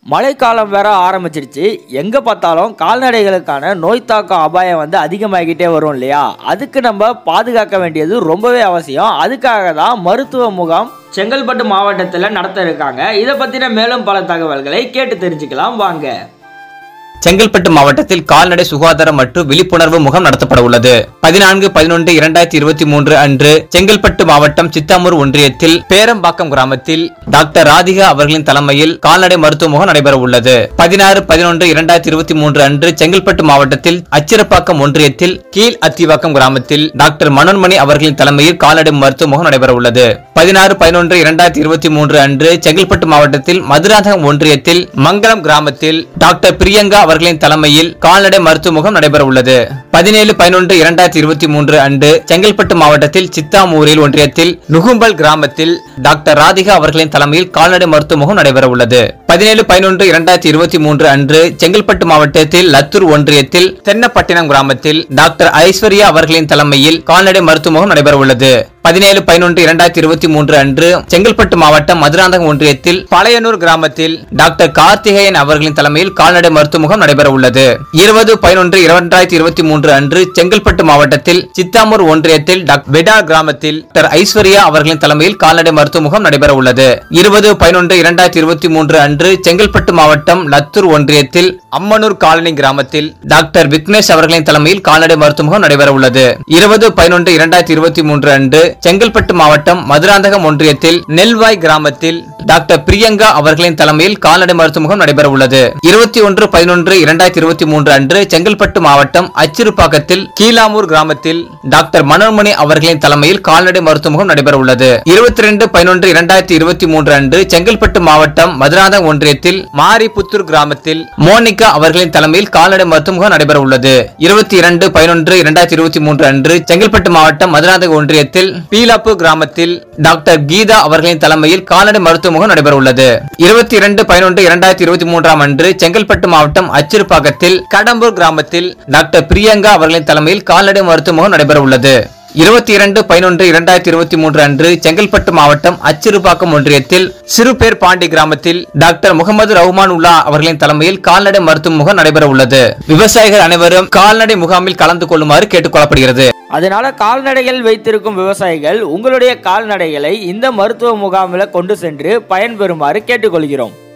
மழைக்காலம் வேற ஆரம்பிச்சிருச்சு எங்கே பார்த்தாலும் கால்நடைகளுக்கான நோய் தாக்கம் அபாயம் வந்து அதிகமாகிக்கிட்டே வரும் இல்லையா அதுக்கு நம்ம பாதுகாக்க வேண்டியது ரொம்பவே அவசியம் அதுக்காக தான் மருத்துவ முகாம் செங்கல்பட்டு மாவட்டத்தில் நடத்த இருக்காங்க இதை பற்றின மேலும் பல தகவல்களை கேட்டு தெரிஞ்சுக்கலாம் வாங்க செங்கல்பட்டு மாவட்டத்தில் கால்நடை சுகாதாரம் மற்றும் விழிப்புணர்வு முகாம் நடத்தப்பட உள்ளது பதினான்கு பதினொன்று இரண்டாயிரத்தி இருபத்தி மூன்று அன்று செங்கல்பட்டு மாவட்டம் சித்தாமூர் ஒன்றியத்தில் பேரம்பாக்கம் கிராமத்தில் டாக்டர் ராதிகா அவர்களின் தலைமையில் கால்நடை மருத்துவ முகாம் நடைபெற உள்ளது பதினாறு பதினொன்று இரண்டாயிரத்தி இருபத்தி மூன்று அன்று செங்கல்பட்டு மாவட்டத்தில் அச்சிரப்பாக்கம் ஒன்றியத்தில் கீழ் அத்திவாக்கம் கிராமத்தில் டாக்டர் மனோன்மணி அவர்களின் தலைமையில் கால்நடை மருத்துவ முகாம் நடைபெற உள்ளது பதினாறு பதினொன்று இரண்டாயிரத்தி இருபத்தி மூன்று அன்று செங்கல்பட்டு மாவட்டத்தில் மதுராந்தகம் ஒன்றியத்தில் மங்கலம் கிராமத்தில் டாக்டர் பிரியங்கா அவர்களின் தலைமையில் கால்நடை மருத்துவ முகாம் நடைபெற உள்ளது பதினேழு பதினொன்று இரண்டாயிரத்தி இருபத்தி மூன்று அன்று செங்கல்பட்டு மாவட்டத்தில் சித்தாமூரில் ஒன்றியத்தில் நுகும்பல் கிராமத்தில் டாக்டர் ராதிகா அவர்களின் தலைமையில் கால்நடை மருத்துவ முகாம் நடைபெற உள்ளது பதினேழு பதினொன்று இரண்டாயிரத்தி இருபத்தி மூன்று அன்று செங்கல்பட்டு மாவட்டத்தில் லத்தூர் ஒன்றியத்தில் தென்னப்பட்டினம் கிராமத்தில் டாக்டர் ஐஸ்வர்யா அவர்களின் தலைமையில் கால்நடை மருத்துவ முகாம் நடைபெற உள்ளது பதினேழு பதினொன்று இரண்டாயிரத்தி இருபத்தி மூன்று அன்று செங்கல்பட்டு மாவட்டம் மதுராந்தகம் ஒன்றியத்தில் பழையனூர் கிராமத்தில் டாக்டர் கார்த்திகேயன் அவர்களின் தலைமையில் கால்நடை மருத்துவ முகாம் நடைபெற உள்ளது இருபது பதினொன்று இரண்டாயிரத்தி இருபத்தி மூன்று அன்று செங்கல்பட்டு மாவட்டத்தில் சித்தாமூர் ஒன்றியத்தில் டாக்டர் வெடா கிராமத்தில் டாக்டர் ஐஸ்வர்யா அவர்களின் தலைமையில் கால்நடை மருத்துவ முகாம் நடைபெற உள்ளது இருபது பதினொன்று இரண்டாயிரத்தி இருபத்தி மூன்று அன்று செங்கல்பட்டு மாவட்டம் லத்தூர் ஒன்றியத்தில் அம்மனூர் காலனி கிராமத்தில் டாக்டர் விக்னேஷ் அவர்களின் தலைமையில் கால்நடை மருத்துவ முகாம் நடைபெற உள்ளது இருபது பதினொன்று இரண்டாயிரத்தி இருபத்தி மூன்று அன்று செங்கல்பட்டு மாவட்டம் மதுராந்தகம் ஒன்றியத்தில் நெல்வாய் கிராமத்தில் டாக்டர் பிரியங்கா அவர்களின் தலைமையில் கால்நடை மருத்துவ முகாம் நடைபெற உள்ளது இருபத்தி ஒன்று பதினொன்று இரண்டாயிரத்தி இருபத்தி மூன்று அன்று செங்கல்பட்டு மாவட்டம் அச்சிறுப்பாக்கத்தில் கீழாமூர் கிராமத்தில் டாக்டர் மனோன்மணி அவர்களின் தலைமையில் கால்நடை மருத்துவ முகாம் நடைபெற உள்ளது இருபத்தி ரெண்டு பதினொன்று இரண்டாயிரத்தி இருபத்தி மூன்று அன்று செங்கல்பட்டு மாவட்டம் மதுராந்தகம் ஒன்றியத்தில் மாரிபுத்தூர் கிராமத்தில் மோனிகா அவர்களின் தலைமையில் கால்நடை மருத்துவ முகாம் நடைபெற உள்ளது இருபத்தி இரண்டு பதினொன்று இரண்டாயிரத்தி இருபத்தி மூன்று அன்று செங்கல்பட்டு மாவட்டம் மதுராந்தகம் ஒன்றியத்தில் பீலாப்பு கிராமத்தில் டாக்டர் கீதா அவர்களின் தலைமையில் கால்நடை மருத்துவ முகாம் நடைபெற உள்ளது இருபத்தி இரண்டு பதினொன்று இரண்டாயிரத்தி இருபத்தி மூன்றாம் அன்று செங்கல்பட்டு மாவட்டம் அச்சிறுப்பாக்கத்தில் கடம்பூர் கிராமத்தில் டாக்டர் பிரியங்கா அவர்களின் தலைமையில் கால்நடை மருத்துவ முகாம் நடைபெற உள்ளது இருபத்தி இரண்டு பதினொன்று இரண்டாயிரத்தி இருபத்தி மூன்று அன்று செங்கல்பட்டு மாவட்டம் அச்சிறுபாக்கம் ஒன்றியத்தில் சிறுபேர் பாண்டி கிராமத்தில் டாக்டர் முகமது ரஹ்மான் உல்லா அவர்களின் தலைமையில் கால்நடை மருத்துவ முகாம் நடைபெற உள்ளது விவசாயிகள் அனைவரும் கால்நடை முகாமில் கலந்து கொள்ளுமாறு கேட்டுக்கொள்ளப்படுகிறது அதனால கால்நடைகள் வைத்திருக்கும் விவசாயிகள் உங்களுடைய கால்நடைகளை இந்த மருத்துவ முகாமில் கொண்டு சென்று பயன்பெறுமாறு கேட்டுக்கொள்கிறோம்